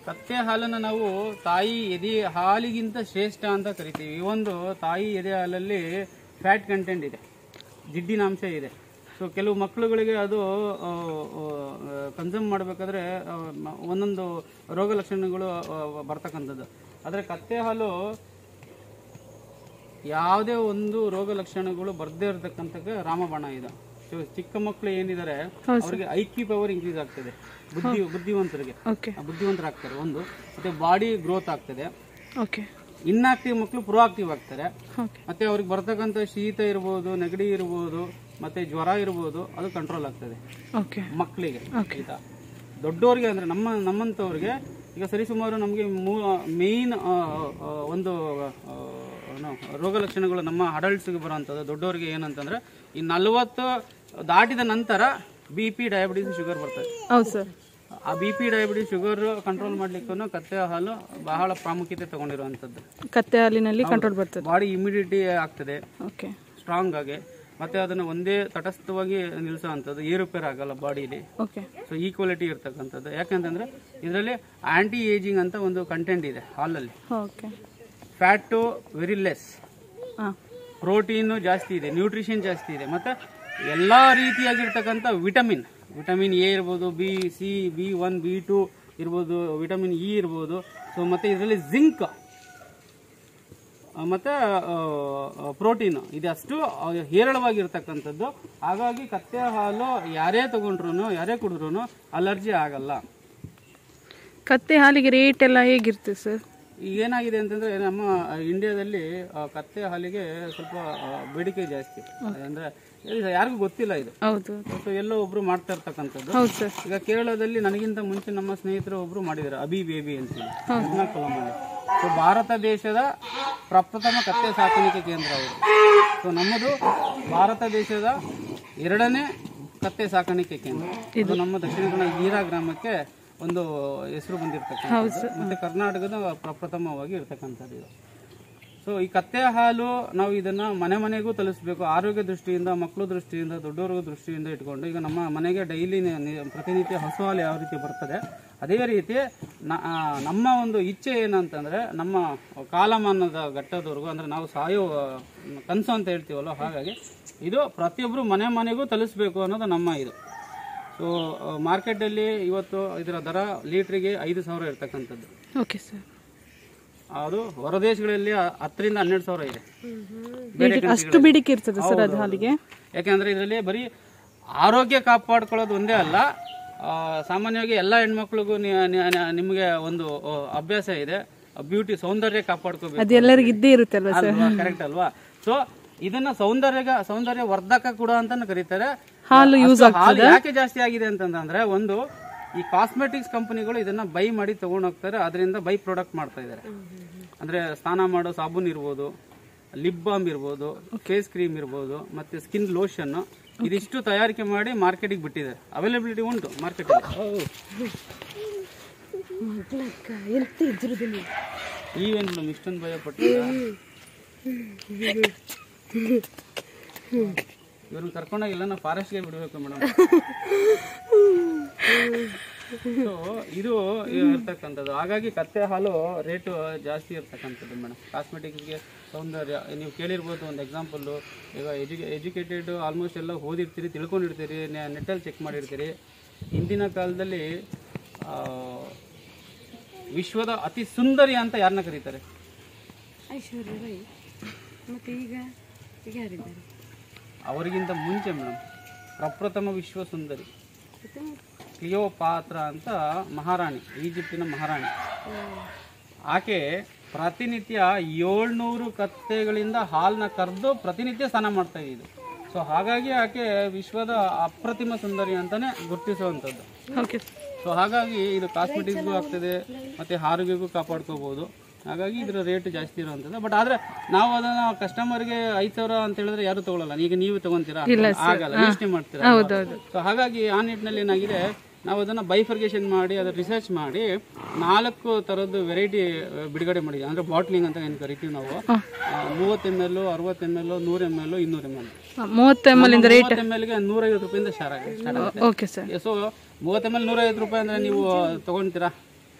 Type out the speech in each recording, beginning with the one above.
ಕತ್ತೆ ಹಾಲನ್ನು ನಾವು ತಾಯಿ ಎದೆ ಹಾಲಿಗಿಂತ ಶ್ರೇಷ್ಠ ಅಂತ ಕರಿತೀವಿ ಈ ಒಂದು ತಾಯಿ ಎದೆ ಹಾಲಲ್ಲಿ ಫ್ಯಾಟ್ ಕಂಟೆಂಟ್ ಇದೆ ಜಿಡ್ಡಿನಾಂಶ ಇದೆ ಸೊ ಕೆಲವು ಮಕ್ಕಳುಗಳಿಗೆ ಅದು ಕನ್ಸ್ಯೂಮ್ ಮಾಡಬೇಕಾದ್ರೆ ಒಂದೊಂದು ರೋಗ ಲಕ್ಷಣಗಳು ಆ, ಬರ್ತಕ್ಕಂಥದ್ದು ಆದರೆ ಕತ್ತೆ ಹಾಲು ಯಾವುದೇ ಒಂದು ರೋಗ ಲಕ್ಷಣಗಳು ಬರ್ದೇ ಇರತಕ್ಕಂಥ ರಾಮಬಾಣ ಇದೆ ಸೊ ಚಿಕ್ಕ ಮಕ್ಕಳು ಏನಿದ್ದಾರೆ ಅವರಿಗೆ ಐ ಕ್ಯೂ ಪವರ್ ಇನ್ಕ್ರೀಸ್ ಆಗ್ತದೆ ಬುದ್ಧಿ ಬುದ್ಧಿವಂತರಿಗೆ ಓಕೆ ಬುದ್ಧಿವಂತರಾಗ್ತಾರೆ ಒಂದು ಮತ್ತೆ ಬಾಡಿ ಗ್ರೋತ್ ಆಗ್ತದೆ ಓಕೆ ಇನ್ಆಕ್ಟಿವ್ ಮಕ್ಕಳು ಪ್ರೊ ಆಕ್ಟಿವ್ ಆಗ್ತಾರೆ ಓಕೆ ಮತ್ತೆ ಅವ್ರಿಗೆ ಬರ್ತಕ್ಕಂಥ ಶೀತ ಇರ್ಬೋದು ನೆಗಡಿ ಇರ್ಬೋದು ಮತ್ತೆ ಜ್ವರ ಇರ್ಬೋದು ಅದು ಕಂಟ್ರೋಲ್ ಆಗ್ತದೆ ಓಕೆ ಮಕ್ಕಳಿಗೆ ಆಯ್ತಾ ದೊಡ್ಡವ್ರಿಗೆ ಅಂದ್ರೆ ನಮ್ಮ ನಮ್ಮಂಥವ್ರಿಗೆ ಈಗ ಸರಿಸುಮಾರು ನಮಗೆ ಮೇನ್ ಒಂದು ಆ, ಏನು, ರೋಗ ಲಕ್ಷಣಗಳು ನಮ್ಮ ಅಡಲ್ಟ್ಸ್ಗೆ ಬರುವಂಥದ್ದು ದೊಡ್ಡವರಿಗೆ ಏನಂತಂದ್ರೆ ಈ ನಲವತ್ತು ದಾಟಿದ ನಂತರ ಬಿ ಪಿ ಡಯಾಬಿಟಿಸ್ ಶುಗರ್ ಬರ್ತದೆ ಹೌದು ಸರ್ ಆ B P diabetes sugar control ಮಾಡ್ಲಿಕ್ಕೂ ಕತ್ತೆ ಹಾಲು ಬಹಳ ಪ್ರಾಮುಖ್ಯತೆ ತಗೊಂಡಿರುವಂಥದ್ದು ಕತ್ತೆ ಹಾಲಿನಲ್ಲಿ ಕಂಟ್ರೋಲ್ ಬರ್ತದೆ ಬಾಡಿ ಇಮ್ಯುನಿಟಿ ಆಗ್ತದೆ ಓಕೆ ಸ್ಟ್ರಾಂಗ್ ಆಗಿ ಮತ್ತೆ ಅದನ್ನು ಒಂದೇ ತಟಸ್ಥವಾಗಿ ನಿಲ್ಲಿಸುವಂಥದ್ದು ಏರುಪೇರು ಆಗಲ್ಲ ಬಾಡಿಲಿ ಓಕೆ ಸೊ ಈಕ್ವಾಲಿಟಿ ಇರ್ತಕ್ಕಂಥದ್ದು ಯಾಕಂತಂದ್ರೆ ಇದರಲ್ಲಿ ಆಂಟಿ ಏಜಿಂಗ್ ಅಂತ ಒಂದು ಕಂಟೆಂಟ್ ಇದೆ ಹಾಲಲ್ಲಿ ಓಕೆ ಫ್ಯಾಟು ವೆರಿ ಲೆಸ್ ಹಾಂ ಪ್ರೋಟೀನು ಜಾಸ್ತಿ ಇದೆ ನ್ಯೂಟ್ರಿಷನ್ ಜಾಸ್ತಿ ಇದೆ ಮತ್ತೆ ಎಲ್ಲ ರೀತಿಯಾಗಿರ್ತಕ್ಕಂಥ ವಿಟಮಿನ್ ವಿಟಮಿನ್ ಎ ಇರ್ಬೋದು B C B one B two ಇರ್ಬೋದು ವಿಟಮಿನ್ ಇ ಇರ್ಬೋದು ಸೊ ಮತ್ತೆ ಇದರಲ್ಲಿ ಜಿಂಕ್ ಮತ್ತೆ ಪ್ರೋಟೀನ್ ಇದಷ್ಟು ಹೇರಳವಾಗಿರ್ತಕ್ಕಂಥದ್ದು ಹಾಗಾಗಿ ಕತ್ತೆ ಹಾಲು ಯಾರೇ ತಗೊಂಡ್ರು ಯಾರೇ ಕುಡಿದ್ರು ಅಲರ್ಜಿ ಆಗಲ್ಲ ಕತ್ತೆ ಹಾಲಿಗೆ ರೇಟ್ ಎಲ್ಲ ಹೇಗಿರ್ತದೆ ಸರ್ ಈಗ ಏನಾಗಿದೆ ಅಂತಂದ್ರೆ ನಮ್ಮ ಇಂಡಿಯಾದಲ್ಲಿ ಆ, ಕತ್ತೆ ಹಾಲಿಗೆ ಸ್ವಲ್ಪ ಆ, ಬೇಡಿಕೆ ಜಾಸ್ತಿ ಅಂದ್ರೆ ಇದು ಯಾರಿಗೂ ಗೊತ್ತಿಲ್ಲ ಇದು ಹೌದು ಸೊ ಎಲ್ಲೋ ಒಬ್ರು ಮಾಡ್ತಾ ಇರ್ತಕ್ಕಂಥದ್ದು ಹೌದು ಸರ್ ಈಗ ಕೇರಳದಲ್ಲಿ ನನಗಿಂತ ಮುಂಚೆ ನಮ್ಮ ಸ್ನೇಹಿತರು ಒಬ್ರು ಮಾಡಿದ್ದಾರೆ ಅಬಿ ಬೇಬಿ ಅಂತೇಳಿ ಎರ್ನಾಕುಲಮಲ್ಲಿ ಸೊ ಭಾರತ ದೇಶದ ಪ್ರಪ್ರಥಮ ಕತ್ತೆ ಸಾಕಾಣಿಕೆ ಕೇಂದ್ರ ಅವರು ಸೊ ನಮ್ಮದು ಭಾರತ ದೇಶದ ಎರಡನೇ ಕತ್ತೆ ಸಾಕಾಣಿಕೆ ಕೇಂದ್ರ ಇದು ನಮ್ಮ ದಕ್ಷಿಣ ಕನ್ನಡ ಹೀರಾ ಗ್ರಾಮಕ್ಕೆ ಒಂದು ಹೆಸರು ಬಂದಿರತಕ್ಕಂಥದ್ದು ಮತ್ತೆ ಕರ್ನಾಟಕದ ಪ್ರಪ್ರಥಮವಾಗಿ ಇರ್ತಕ್ಕಂಥದ್ದು ಇದು ಸೊ ಈ ಕತ್ತೆ ಹಾಲು ನಾವು ಇದನ್ನ ಮನೆ ಮನೆಗೂ ತಲುಪಿಸ್ಬೇಕು ಆರೋಗ್ಯ ದೃಷ್ಟಿಯಿಂದ ಮಕ್ಕಳು ದೃಷ್ಟಿಯಿಂದ ದೊಡ್ಡವ್ರ ದೃಷ್ಟಿಯಿಂದ ಇಟ್ಕೊಂಡು ಈಗ ನಮ್ಮ ಮನೆಗೆ ಡೈಲಿ ಪ್ರತಿನಿತ್ಯ ಹಸು ಹಾಲು ಯಾವ ರೀತಿ ಬರ್ತದೆ ಅದೇ ರೀತಿ ನ- ಆ, ನಮ್ಮ ಒಂದು ಇಚ್ಛೆ ಏನಂತಂದ್ರೆ ನಮ್ಮ ಕಾಲಮಾನದ ಘಟ್ಟದವರೆಗೂ ಅಂದ್ರೆ ನಾವು ಸಾಯೋ ಆ, ಕನಸು ಅಂತ ಹೇಳ್ತೀವಲ್ಲ ಹಾಗಾಗಿ ಇದು ಪ್ರತಿಯೊಬ್ಬರು ಮನೆ ಮನೆಗೂ ತಲುಪಿಸ್ಬೇಕು ಅನ್ನೋದು ನಮ್ಮ ಇದು ಸೊ ಮಾರ್ಕೆಟಲ್ಲಿ ಇವತ್ತು ಇದರ ದರ ಲೀಟ್ರಿಗೆ ಐದು ಸಾವಿರ ಇರ್ತಕ್ಕಂಥದ್ದು ಓಕೆ ಸರ್ ಅದು ಹೊರದೇಶಗಳಲ್ಲಿ ಹತ್ತರಿಂದ ಹನ್ನೆರಡು ಸಾವಿರ ಇದೆ ಬೇರೆ ಅಷ್ಟು ಬೇಡಿಕೆ ಇರ್ತದೆ ಸರ್ ಅದು ಹಾಲಿಗೆ ಯಾಕೆಂದ್ರೆ ಇದರಲ್ಲಿ ಬರೀ ಆರೋಗ್ಯ ಕಾಪಾಡ್ಕೊಳ್ಳೋದು ಒಂದೇ ಅಲ್ಲ ಆ, ಸಾಮಾನ್ಯವಾಗಿ ಎಲ್ಲ ಹೆಣ್ಮಕ್ಳಿಗೂ ನಿ- ನಿ- ನಿ- ನಿಮಗೆ ಒಂದು ಆ, ಅಭ್ಯಾಸ ಇದೆ ಬ್ಯೂಟಿ ಸೌಂದರ್ಯ ಕಾಪಾಡ್ಕೋಬೇಕು ಅದು ಎಲ್ಲರಿಗೂ ಇದ್ದೇ ಇರುತ್ತಲ್ವ ಸರ್ ಕರೆಕ್ಟ್ ಅಲ್ವಾ ಸೊ ಇದನ್ನ ಸೌಂದರ್ಯ ಸೌಂದರ್ಯ ವರ್ಧಕ ಕೂಡ ಅಂತಾನು ಕರೀತಾರೆ ಹಾಲು ಯೂಸ್ ಅಷ್ಟು ಹಾಲು ಯಾಕೆ ಜಾಸ್ತಿ ಆಗಿದೆ ಅಂತಂದ್ರೆ ಒಂದು ಈ ಕಾಸ್ಮೆಟಿಕ್ಸ್ ಕಂಪನಿಗಳು ಇದನ್ನ ಬೈ ಮಾಡಿ ತಗೊಂಡ್ ಹೋಗ್ತಾರೆ ಅದರಿಂದ ಬೈ ಪ್ರಾಡಕ್ಟ್ ಮಾಡ್ತಾ ಇದ್ದಾರೆ ಅಂದ್ರೆ ಸ್ನಾನ ಮಾಡೋ ಸಾಬೂನ್ ಇರ್ಬೋದು ಲಿಪ್ ಬಾಮ್ ಇರ್ಬೋದು ಫೇಸ್ ಕ್ರೀಮ್ ಇರ್ಬೋದು ಮತ್ತೆ ಸ್ಕಿನ್ ಲೋಷನ್ ಇದಿಷ್ಟು ತಯಾರಿಕೆ ಮಾಡಿ ಮಾರ್ಕೆಟಿಗೆ ಬಿಟ್ಟಿದ್ದಾರೆ ಅವೈಲಬಿಲಿಟಿ ಉಂಟು ಮಾರ್ಕೆಟಲ್ಲಿ ನೀವೇನು ಮೇಡಮ್ ಇಷ್ಟೊಂದು ಭಯ ಪಟ್ಟಿದ್ದೀರಾ ಇವ್ರನ್ನ ಕರ್ಕೊಂಡೋಗಿಲ್ಲ ನಾವು ಫಾರೆಸ್ಟ್ಗೆ ಬಿಡಬೇಕು ಮೇಡಮ್ ಸೊ ಇದು ಇರ್ತಕ್ಕಂಥದ್ದು ಹಾಗಾಗಿ ಕತ್ತೆ ಹಾಲು ರೇಟು ಜಾಸ್ತಿ ಇರ್ತಕ್ಕಂಥದ್ದು ಮೇಡಮ್ ಕಾಸ್ಮೆಟಿಕ್ಸ್ಗೆ ಸೌಂದರ್ಯ ನೀವು ಕೇಳಿರ್ಬೋದು ಒಂದು ಎಕ್ಸಾಂಪಲ್ಲು ಈಗ ಎಜುಕೆ ಎಜುಕೇಟೆಡ್ ಆಲ್ಮೋಸ್ಟ್ ಎಲ್ಲ ಓದಿರ್ತೀರಿ ತಿಳ್ಕೊಂಡಿರ್ತೀರಿ ನೆಟ್ಟಲ್ಲಿ ಚೆಕ್ ಮಾಡಿರ್ತೀರಿ ಹಿಂದಿನ ಕಾಲದಲ್ಲಿ ಆ, ವಿಶ್ವದ ಅತಿ ಸುಂದರಿ ಅಂತ ಯಾರನ್ನ ಕರೀತಾರೆ ಐಶ್ವರ್ಯ ರೈ ಮತ್ತೆ ಈಗ ಈಗ ಯಾರಿದ್ದಾರೆ ಅವರಿಗಿಂತ ಮುಂಚೆ ಮೇಡಮ್ ಪ್ರಪ್ರಥಮ ವಿಶ್ವ ಸುಂದರಿ ಕ್ಲಿಯೋಪಾತ್ರ ಅಂತ ಮಹಾರಾಣಿ ಈಜಿಪ್ಟಿನ ಮಹಾರಾಣಿ ಆಕೆ ಪ್ರತಿನಿತ್ಯ ಏಳ್ನೂರು ಕತ್ತೆಗಳಿಂದ ಹಾಲನ್ನ ಕರೆದು ಪ್ರತಿನಿತ್ಯ ಸ್ನಾನ ಮಾಡ್ತಾ ಇದ್ದು ಸೊ ಹಾಗಾಗಿ ಆಕೆ ವಿಶ್ವದ ಅಪ್ರತಿಮ ಸುಂದರಿ ಅಂತಾನೆ ಗುರುತಿಸುವಂಥದ್ದು ಓಕೆ ಸೊ ಹಾಗಾಗಿ ಇದು ಕಾಸ್ಮೆಟಿಕ್ಸ್ಗೂ ಆಗ್ತದೆ ಮತ್ತೆ ಆರೋಗ್ಯಕ್ಕೂ ಕಾಪಾಡ್ಕೋಬಹುದು ಹಾಗಾಗಿ ಇದರ ರೇಟ್ ಜಾಸ್ತಿ ಇರುವಂಥದ್ದು ಬಟ್ ಆದ್ರೆ ನಾವು ಅದನ್ನ ಕಸ್ಟಮರ್ಗೆ ಐದು ಸಾವಿರ ಅಂತ ಹೇಳಿದ್ರೆ ಯಾರು ತಗೊಳ್ಳಲ್ಲ ಈಗ ನೀವು ತಗೊಂತೀರಾ ಆಗಲ್ಲ ಯೋಚನೆ ಮಾಡ್ತೀರಾ ಸೊ ಹಾಗಾಗಿ ಆ ನಿಟ್ಟಿನಲ್ಲಿ ಏನಾಗಿದೆ ನಾವು ಅದನ್ನ ಬೈಫರ್ಗೇಷನ್ ಮಾಡಿ ಅದನ್ನ ರಿಸರ್ಚ್ ಮಾಡಿ ನಾಲ್ಕು ಥರದ್ದು ವೆರೈಟಿ ಬಿಡುಗಡೆ ಮಾಡಿದ್ವಿ ಅಂದ್ರೆ ಬಾಟ್ಲಿಂಗ್ ಅಂತ ಏನು ಕರಿತೀವಿ ನಾವು ಮೂವತ್ತು ಎಮ್ ಎಲ್ ಅರವತ್ತು ಎಮ್ ಎಲ್ ನೂರು ಎಮ್ ಎಲ್ ಇನ್ನೂರು ಎಮ್ ಎಲ್ ಮೂವತ್ತು ಎಮ್ ಎಲ್ ಇಂದ ರೇಟ್ ಮೂವತ್ತು ಎಮ್ ಎಲ್ಗೆ ನೂರೈವತ್ತು ರೂಪಾಯಿಂದ ಸ್ಟಾರ್ಟ್ ಆಗುತ್ತೆ ಸ್ಟಾರ್ಟ್ ಆಗುತ್ತೆ ಓಕೆ ಸರ್ ಸೊ ಮೂವತ್ತು ಎಮ್ ಎಲ್ ನೂರೈವತ್ತು ರೂಪಾಯಿ ಅಂದ್ರೆ ನೀವು ತಗೊಂತೀರಾ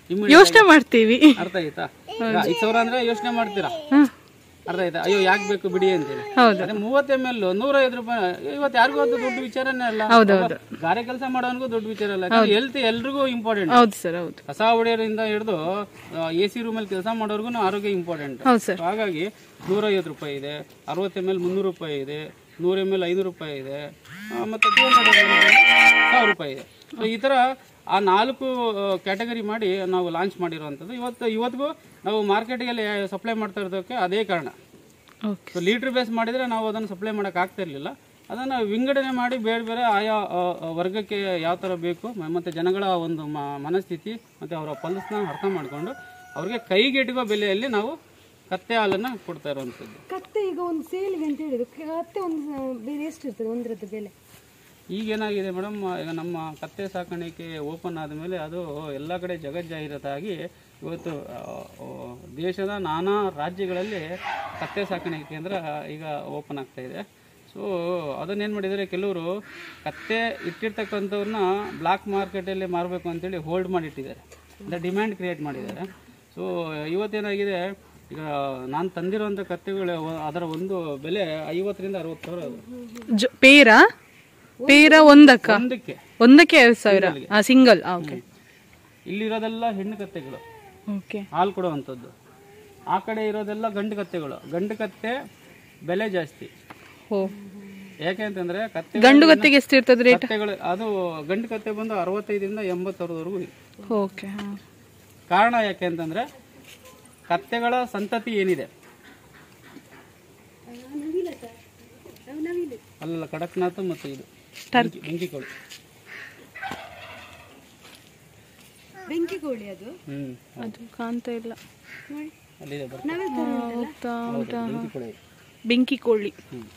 Immediate ಯೋಚನೆ ಮಾಡ್ತೀವಿ ಅರ್ಥ ಆಯ್ತಾ ಈಗ ಐದ್ ಸಾವಿರ ಅಂದ್ರೆ ಯೋಚನೆ ಮಾಡ್ತೀರಾ ಹ್ಮ್. ಅರ್ಥ ಆಯ್ತಾ ಅಯ್ಯೋ ಯಾಕೆ ಬೇಕು ಬಿಡಿ ಅಂತೇಳಿ ಹೌದು ಅದೇ ಮೂವತ್ತು ಎಮ್ ಎಲ್ ನೂರ ಐದು ರೂಪಾಯಿ ಇವತ್ತು ಯಾರಿಗೂ ಅದು ದೊಡ್ಡ ವಿಚಾರನೇ ಅಲ್ಲ ಹೌದೌದು ಗಾರೆ ಕೆಲಸ ಮಾಡೋನಿಗೂ ದೊಡ್ಡ ವಿಚಾರ ಅಲ್ಲ ಹೆಲ್ತ್ ಎಲ್ರಿಗೂ ಇಂಪಾರ್ಟೆಂಟ್ ಹೌದು ಸರ್ ಹೌದು ಕಸ ಹೊಡೆಯೋರಿಂದ ಹಿಡಿದು ಎ ಸಿ ರೂಮಲ್ಲಿ ಕೆಲಸ ಮಾಡೋರ್ಗು ಆರೋಗ್ಯ ಇಂಪಾರ್ಟೆಂಟ್ ಹೌದು ಸರ್ ಹಾಗಾಗಿ ನೂರೈವತ್ತು ರೂಪಾಯಿ ಇದೆ ಅರವತ್ತು ಎಮ್ ಎಲ್ ಮುನ್ನೂರು ರೂಪಾಯಿ ಇದೆ ನೂರು ಎಮ್ ಎಲ್ ಐನೂರು ರೂಪಾಯಿ ಇದೆ ಆ, ಮತ್ತೆ ಟೂ ಹಂಡ್ರೆಡ್ ಸಾವಿರ ರೂಪಾಯಿ ಇದೆ ಸೊ ಈ ಥರ ಆ ನಾಲ್ಕು ಕ್ಯಾಟಗರಿ ಮಾಡಿ ನಾವು ಲಾಂಚ್ ಮಾಡಿರುವಂಥದ್ದು ಇವತ್ತು ಇವತ್ತಿಗೂ ನಾವು ಮಾರ್ಕೆಟಿಗೆ ಸಪ್ಲೈ ಮಾಡ್ತಾ ಇರೋದಕ್ಕೆ ಅದೇ ಕಾರಣ ಓಕೆ ಸೊ ಲೀಟ್ರ್ ಬೇಸ್ ಮಾಡಿದರೆ ನಾವು ಅದನ್ನು ಸಪ್ಲೈ ಮಾಡೋಕೆ ಆಗ್ತಾ ಇರಲಿಲ್ಲ ಅದನ್ನು ವಿಂಗಡಣೆ ಮಾಡಿ ಬೇರೆ ಬೇರೆ ಆಯಾ ಆ, ಆ, ವರ್ಗಕ್ಕೆ ಯಾವ ಥರ ಬೇಕು ಮ- ಮತ್ತು ಜನಗಳ ಒಂದು ಮ- ಮನಸ್ಥಿತಿ ಮತ್ತು ಅವರ ಪಲ್ಸ್ನ ಅರ್ಥ ಮಾಡಿಕೊಂಡು ಅವ್ರಿಗೆ ಕೈಗೆಟುಕೋ ಬೆಲೆಯಲ್ಲಿ ನಾವು ಕತ್ತೆ ಹಾಲನ್ನು ಕೊಡ್ತಾ ಇರುವಂಥದ್ದು ಕತ್ತೆ ಈಗ ಒಂದು ಸೇಲಿಗೆ ಅಂತ ಹೇಳಿದ್ರು ಕತ್ತೆ ಒಂದು ಬೇರೆ ಎಷ್ಟು ಇರ್ತದೆ ಒಂದರದ್ದು ಬೆಲೆ ಈಗೇನಾಗಿದೆ ಮೇಡಮ್ ಈಗ ನಮ್ಮ ಕತ್ತೆ ಸಾಕಾಣಿಕೆ ಓಪನ್ ಆದಮೇಲೆ ಅದು ಎಲ್ಲ ಕಡೆ ಜಗಜ್ಜಾಹೀರಾತಾಗಿ ಇವತ್ತು ಆ, ಆ, ದೇಶದ ನಾನಾ ರಾಜ್ಯಗಳಲ್ಲಿ ಕತ್ತೆ ಸಾಕಾಣಿಕೆ ಕೇಂದ್ರ ಈಗ ಓಪನ್ ಆಗ್ತಾ ಇದೆ ಸೊ ಅದನ್ನೇನು ಮಾಡಿದ್ದಾರೆ ಕೆಲವರು ಕತ್ತೆ ಇಟ್ಟಿರ್ತಕ್ಕಂಥವ್ರನ್ನ ಬ್ಲಾಕ್ ಮಾರ್ಕೆಟಲ್ಲಿ ಮಾರಬೇಕು ಅಂತೇಳಿ ಹೋಲ್ಡ್ ಮಾಡಿಟ್ಟಿದ್ದಾರೆ ಅಂದರೆ ಡಿಮ್ಯಾಂಡ್ ಕ್ರಿಯೇಟ್ ಮಾಡಿದ್ದಾರೆ ಸೊ ಇವತ್ತೇನಾಗಿದೆ ಈಗ ನಾನು ತಂದಿರುವಂಥ ಕತ್ತೆಗಳು ಅದರ ಒಂದು ಬೆಲೆ ಐವತ್ತರಿಂದ ಅರವತ್ತು ಸಾವಿರ ಅದು ಜ ಪೇರ ಪೇರ ಒಂದಕ್ಕ ಒಂದಕ್ಕೆ ಒಂದಕ್ಕೆ ಐವತ್ತು ಸಾವಿರ ಆ ಸಿಂಗಲ್ ಓಕೆ ಇಲ್ಲಿರೋದೆಲ್ಲ ಹೆಣ್ಣು ಕತ್ತೆಗಳು ಓಕೆ ಹಾಲು ಕೊಡುವಂಥದ್ದು ಆ ಕಡೆ ಇರೋದೆಲ್ಲ ಗಂಡು ಕತ್ತೆಗಳು ಗಂಡು ಕತ್ತೆ ಬೆಲೆ ಜಾಸ್ತಿ ಓ ಯಾಕೆ ಅಂತಂದ್ರೆ ಕತ್ತೆ ಗಂಡು ಗತ್ತಿಗೆ ಎಷ್ಟು ಇರ್ತದೆ ರೇಟ್ ಕತ್ತೆಗಳು ಅದು ಗಂಡು ಕತ್ತೆ ಬಂದು ಅರವತ್ತೈದರಿಂದ ಎಂಬತ್ತು ಸಾವಿರದವರೆಗೂ ಇದೆ ಓಕೆ ಹಾಂ ಕಾರಣ ಯಾಕೆ ಅಂತಂದ್ರೆ ಕತ್ತೆಗಳ ಸಂತತಿ ಏನಿದೆ ಅಲ್ಲಲ್ಲ ಕಡಕ್ನಾಥ್ ಮತ್ತು ಇದು ಬೆಂಕಿ ಬೆಂಕಿ ಕೋಳಿ ಬೆಂಕಿ ಕೋಳಿ ಅದು ಹ್ಮ್ ಅದು ಕಾಣ್ತಾ ಇಲ್ಲ ನೋಡಿ ಅಲ್ಲಿದೆ ಬರ್ತಾ ನಾವೇ ತರ ಹೌದಾ ಹೌದು, ಬೆಂಕಿ ಕೋಳಿ ಬೆಂಕಿ ಕೋಳಿ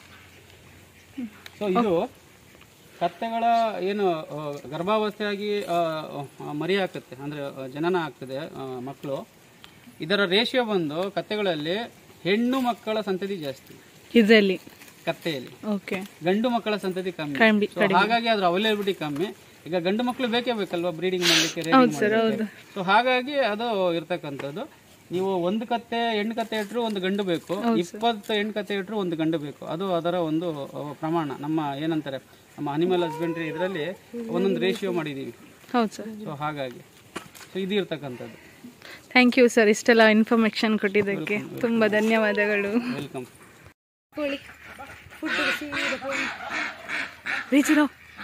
ಸೊ ಇದು ಕತ್ತೆಗಳ ಏನು ಆ, ಗರ್ಭಾವಸ್ಥೆಯಾಗಿ ಆ, ಆ, ಮರಿ ಹಾಕುತ್ತೆ ಅಂದರೆ ಜನನ ಆಗ್ತದೆ ಮಕ್ಕಳು ಇದರ ರೇಷಿಯೋ ಬಂದು ಕತ್ತೆಗಳಲ್ಲಿ ಹೆಣ್ಣು ಮಕ್ಕಳ ಸಂತತಿ ಜಾಸ್ತಿ ಇದರಲ್ಲಿ ಕತ್ತೆಯಲ್ಲಿ ಓಕೆ ಗಂಡು ಮಕ್ಕಳ ಸಂತತಿ ಕಮ್ಮಿ ಕಮ್ಮಿ So, ಹಾಗಾಗಿ ಅದ್ರ ಅವೈಲೇಬಿಲಿಟಿ ಕಮ್ಮಿ ಈಗ ಗಂಡು ಮಕ್ಕಳು ಬೇಕೇ ಬೇಕಲ್ವಾ ಬ್ರೀಡಿಂಗ್ ಮಾಡಲಿಕ್ಕೆ ಸೊ ಹಾಗಾಗಿ ಅದು ಇರ್ತಕ್ಕಂಥದ್ದು ನೀವು ಒಂದು ಕತ್ತೆ ಹೆಣ್ಣು ಕತ್ತೆ ಇಟ್ಟರು ಒಂದು ಗಂಡು ಬೇಕು ಇಪ್ಪತ್ತು ಹೆಣ್ಣು ಕತ್ತೆ ಇಟ್ಟರು ಒಂದು ಗಂಡು ಬೇಕು ಅದು ಅದರ ಒಂದು ಆ, ಪ್ರಮಾಣ ನಮ್ಮ ಏನಂತಾರೆ ನಮ್ಮ ಅನಿಮಲ್ ಹಸ್ಬೆಂಡ್ರಿ ಇದರಲ್ಲಿ ಒಂದೊಂದು ರೇಷಿಯೋ ಮಾಡಿದ್ದೀವಿ ಹೌದು ಸರ್ ಸೊ ಹಾಗಾಗಿ ಸೊ ಇದು ಇರ್ತಕ್ಕಂಥದ್ದು ಥ್ಯಾಂಕ್ ಯು ಸರ್ ಇಷ್ಟೆಲ್ಲ ಇನ್ಫಾರ್ಮೇಶನ್ ಕೊಟ್ಟಿದ್ದಕ್ಕೆ ತುಂಬ ಧನ್ಯವಾದಗಳು ವೆಲ್ಕಮ್ ಕೋಳಿ ಫುಡ್ ಸೀದಾ ಕೋಳಿ ರೀಚಿರೋ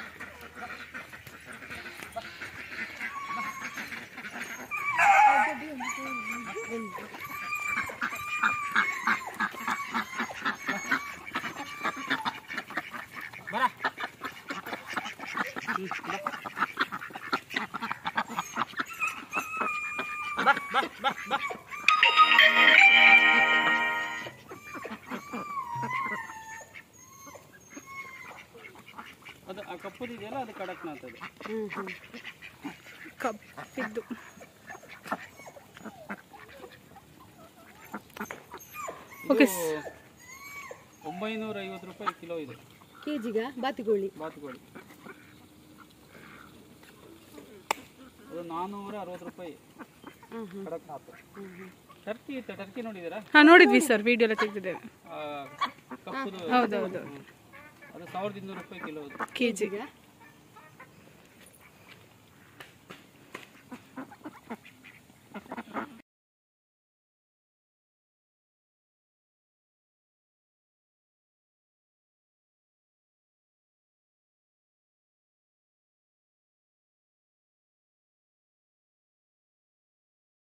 ಅದು ಆ ಕಪ್ಪುದಿದೆಯಲ್ಲ ಅದು ಕಡಕ್ನಾಥ್ ಅದು ಹ್ಮ್ ಹ್ಮ್ ಕಪ್ಪಿದ್ದು ಓಕೆ ಇದು ಒಂಬೈನೂರ ಐವತ್ತು ರೂಪಾಯಿ ಕಿಲೋ ಇದೆ ಕೆಜಿಗ ಬಾತುಕೋಳಿ ಬಾತುಕೋಳಿ ಅದು ನಾನ್ನೂರ ಅರವತ್ತು ರೂಪಾಯಿ ಹ್ಮ್ ಹ್ಮ್ ಕಡಕ್ನಾಥ್ ಟರ್ಕಿ ಇತ್ತು ಟರ್ಕಿ ನೋಡಿದ್ದೀರಾ ಹಾಂ ನೋಡಿದ್ವಿ ಸರ್ ವಿಡಿಯೋ ಎಲ್ಲ ತೆಗೆದಿದ್ದೇವೆ ಆ, ಕಪ್ಪುದು ಹೌದೌದು ಹ್ಮ್. ಅದು ಸಾವಿರದ ಇನ್ನೂರು ರೂಪಾಯಿ ಕಿಲೋ ಅದು ಕೆ ಜಿಗೆ ಕೆಜಿಗ